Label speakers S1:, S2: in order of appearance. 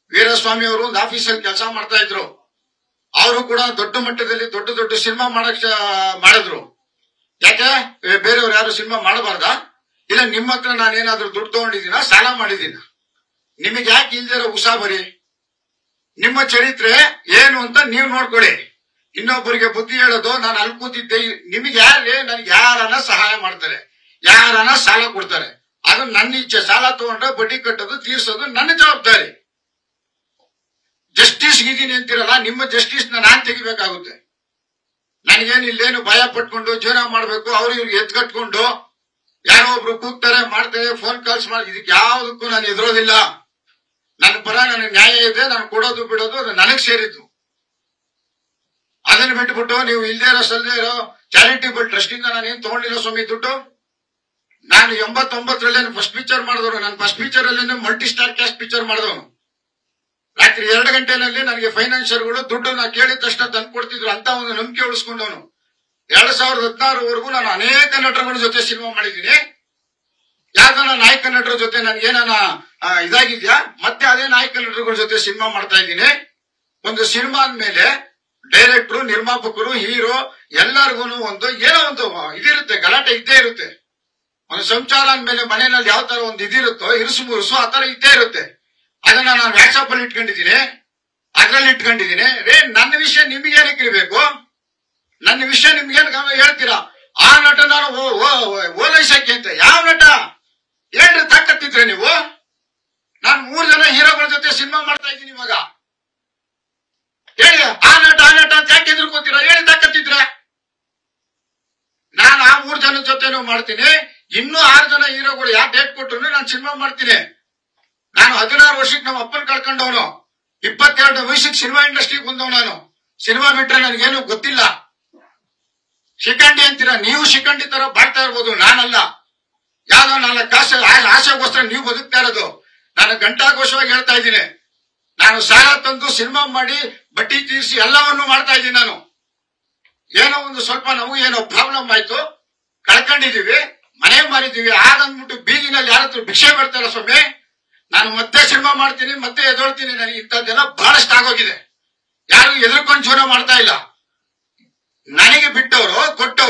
S1: ವೀರಸ್ವಾಮಿ ಅವರು ಒಂದು ಆಫೀಸಲ್ಲಿ ಕೆಲಸ ಮಾಡ್ತಾ ಇದ್ರು ಅವರು ಕೂಡ ದೊಡ್ಡ ಮಟ್ಟದಲ್ಲಿ ದೊಡ್ಡ ದೊಡ್ಡ ಸಿನಿಮಾ ಮಾಡಕ್ ಶ- ಮಾಡಿದ್ರು ಯಾಕೆ ಏ, ಬೇರೆಯವ್ರು ಯಾರು ಸಿನಿಮಾ ಮಾಡಬಾರ್ದಾ ಇಲ್ಲ ನಿಮ್ಮ ಹತ್ರ ನಾನೇನಾದ್ರೂ ದುಡ್ಡು ತಗೊಂಡಿದ್ದೀನ ಸಾಲ ಮಾಡಿದ್ದೀನ ನಿಮಗೆ ಯಾಕೆ ಇಲ್ದಿರೋ ಉಸಾಬರಿ ನಿಮ್ಮ ಚರಿತ್ರೆ ಏನು ಅಂತ ನೀವು ನೋಡ್ಕೊಳ್ಳಿ ಇನ್ನೊಬ್ಬರಿಗೆ ಬುದ್ಧಿ ಹೇಳೋದು ನಾನು ಅಲ್ಲಿ ಕೂತಿದ್ದೆ ನಿಮಗೆ ಯಾರೇ ನನ್ಗೆ ಯಾರನ್ನ ಸಹಾಯ ಮಾಡ್ತಾರೆ ಯಾರನ್ನ ಸಾಲ ಕೊಡ್ತಾರೆ ಅದು ನನ್ನ ಇಚ್ಛೆ ಸಾಲ ತಗೊಂಡ್ರೆ ಬಡ್ಡಿ ಕಟ್ಟೋದು ತೀರ್ಸೋದು ನನ್ನ ಜವಾಬ್ದಾರಿ ಜಸ್ಟಿಸ್ ಇದೀನಿ ಅಂತಿರಲ್ಲ ನಿಮ್ಮ ಜಸ್ಟಿಸ್ ನಾನ್ ತೆಗಿಬೇಕಾಗುತ್ತೆ ನನಗೇನು ಇಲ್ಲೇನು ಭಯ ಪಟ್ಕೊಂಡು ಜೀವನ ಮಾಡ್ಬೇಕು ಅವ್ರು ಇವ್ರಿಗೆ ಎತ್ಕಟ್ಕೊಂಡು ಯಾರೋ ಒಬ್ರು ಕೂಗ್ತಾರೆ ಮಾಡ್ತಾರೆ ಫೋನ್ ಕಾಲ್ಸ್ ಮಾಡಿ ಇದಕ್ಕೆ ಯಾವುದಕ್ಕೂ ನಾನು ಎದುರೋದಿಲ್ಲ ನನ್ನ ಪರ ನನಗೆ ನ್ಯಾಯ ಇದೆ ನಾನು ಕೊಡೋದು ಬಿಡೋದು ಅದು ನನಗ್ ಸೇರಿದ್ದು ಅದನ್ನ ಬಿಟ್ಬಿಟ್ಟು ನೀವು ಇಲ್ದೇ ಇರೋ ಸಲ್ದೇ ಇರೋ ಚಾರಿಟೇಬಲ್ ಟ್ರಸ್ಟ್ ಇಂದ ನಾನೇನ್ ತಗೊಂಡಿಲ್ಲ ಸ್ವಾಮಿ ದುಡ್ಡು ನಾನು ಎಂಬತ್ತೊಂಬತ್ತರಲ್ಲೇ ಫಸ್ಟ್ ಪಿಕ್ಚರ್ ಮಾಡಿದವನು ನಾನು ಫಸ್ಟ್ ಪಿಕ್ಚರ್ ಅಲ್ಲೇ ಮಲ್ಟಿ ಸ್ಟಾರ್ ಕ್ಯಾಸ್ಟ್ ಪಿಕ್ಚರ್ ಮಾಡಿದವನು ರಾತ್ರಿ ಎರಡು ಗಂಟೆನಲ್ಲಿ ನನಗೆ ಫೈನಾನ್ಷಿಯರ್ಗಳು ದುಡ್ಡು ನಾ ಕೇಳಿದ ತಕ್ಷಣ ತಂದು ಕೊಡ್ತಿದ್ರು ಅಂತ ಒಂದು ನಂಬಿಕೆ ಉಳಿಸ್ಕೊಂಡವನು ಎರಡ್ ಸಾವಿರದ ಹದಿನಾರವರೆಗೂ ನಾನು ಅನೇಕ ನಟರುಗಳ ಜೊತೆ ಸಿನಿಮಾ ಮಾಡಿದ್ದೀನಿ ಯಾವ್ದಾನ ನಾಯಕ ನಟರ ಜೊತೆ ನನ್ಗೇನಾನ ಆ, ಇದಾಗಿದ್ಯಾ ಮತ್ತೆ ಅದೇ ನಾಯಕ ನಟರುಗಳ ಜೊತೆ ಸಿನಿಮಾ ಮಾಡ್ತಾ ಇದ್ದೀನಿ ಒಂದು ಸಿನಿಮಾ ಅಂದ್ಮೇಲೆ ಡೈರೆಕ್ಟ್ರು ನಿರ್ಮಾಪಕರು ಹೀರೋ ಎಲ್ಲರಿಗೂ ಒಂದು ಏನೋ ಒಂದು ಇದಿರುತ್ತೆ ಗಲಾಟೆ ಇದ್ದೇ ಇರುತ್ತೆ ಒಂದು ಸಂಚಾರ ಅಂದ್ಮೇಲೆ ಮನೆಯಲ್ಲಿ ಯಾವ ತರ ಒಂದು ಇದಿರುತ್ತೋ ಇರುಸು ಮುರುಸು ಆ ತರ ಇದ್ದೇ ಇರುತ್ತೆ ಅದನ್ನ ನಾನು ವಾಟ್ಸಪ್ ಅಲ್ಲಿ ಇಟ್ಕೊಂಡಿದ್ದೀನಿ ಅದ್ರಲ್ಲಿ ಇಟ್ಕೊಂಡಿದ್ದೀನಿ ರೇ ನನ್ನ ವಿಷಯ ನಿಮ್ಗೆ ಏನಕ್ಕೆ ಇರ್ಬೇಕು ನನ್ನ ವಿಷಯ ನಿಮ್ಗೇನು ಹೇಳ್ತೀರಾ ಆ ನಟ ನಾನು ಓ- ಓ- ಓ- ಓಲೈಸಕ್ಕೆ ಅಂತ ಯಾವ ನಟ ಹೇಳ್ರಿ ತಕ್ಕತ್ತಿದ್ರೆ ನೀವು ನಾನು ಮೂರ್ ಜನ ಹೀರೋಗಳ ಜೊತೆ ಸಿನಿಮಾ ಮಾಡ್ತಾ ಇದ್ದೀನಿ ಇವಾಗ ಹೇಳಿ ಆ ನಟ ಆ ನಟ ಅಂತ ಯಾಕೆ ಎದುರ್ಕೋತೀರಾ ಹೇಳಿ ತಕ್ಕತ್ತಿದ್ರೆ ನಾನು ಆ ಮೂರ್ ಜನ ಜೊತೆನೂ ಮಾಡ್ತೀನಿ ಇನ್ನೂ ಆರು ಜನ ಹೀರೋಗಳು ಯಾಕೆ ಡೇಟ್ ಕೊಟ್ಟರು ನಾನು ಸಿನಿಮಾ ಮಾಡ್ತೀನಿ ನಾನು ಹದಿನಾರು ವರ್ಷಕ್ಕೆ ನಮ್ಮ ಅಪ್ಪನ ಕಳ್ಕೊಂಡವನು ಇಪ್ಪತ್ತೆರಡು ವಯಸ್ಸಿಗೆ ಸಿನಿಮಾ ಇಂಡಸ್ಟ್ರಿಗೆ ಬಂದವ್ ನಾನು ಸಿನಿಮಾ ಬಿಟ್ರೆ ನನಗೇನು ಗೊತ್ತಿಲ್ಲ ಶಿಖಂಡಿ ಅಂತೀರಾ ನೀವು ಶಿಖಂಡಿ ತರ ಬಾಳ್ತಾ ಇರ್ಬೋದು ನಾನಲ್ಲ ಯಾವ್ದೋ ನಾಲ್ಕು ಕಾಸೆ ಆ- ಆಸೆಗೋಸ್ಕರ ನೀವು ಬದುಕ್ತಾ ಇರೋದು ನಾನು ಗಂಟಾಘೋಷವಾಗಿ ಹೇಳ್ತಾ ಇದ್ದೀನಿ ನಾನು ಸಾಲ ತಂದು ಸಿನಿಮಾ ಮಾಡಿ ಬಡ್ಡಿ ತೀರಿಸಿ ಎಲ್ಲವನ್ನು ಮಾಡ್ತಾ ಇದ್ದೀನಿ ನಾನು ಏನೋ ಒಂದು ಸ್ವಲ್ಪ ನಮಗೂ ಏನೋ ಪ್ರಾಬ್ಲಮ್ ಆಯ್ತು ಕಳ್ಕೊಂಡಿದೀವಿ ಮನೆ ಮಾರಿದೀವಿ ಆಗಂದ್ಬಿಟ್ಟು ಬೀದಿನಲ್ಲಿ ಯಾರ ಹತ್ರ ಭಿಕ್ಷೆ ಬರ್ತಾರ ಸ್ವಾಮಿ ನಾನು ಮತ್ತೆ ಸಿನಿಮಾ ಮಾಡ್ತೀನಿ ಮತ್ತೆ ಎದೊಳ್ತೀನಿ ನನಗೆ ಇಂಥದ್ದೆಲ್ಲ ಬಹಳಷ್ಟು ಆಗೋಗಿದೆ ಯಾರು ಎದುರ್ಕೊಂಡು ಜೀವನ ಮಾಡ್ತಾ ಇಲ್ಲ ನನಗೆ ಬಿಟ್ಟವರು ಕೊಟ್ಟವರು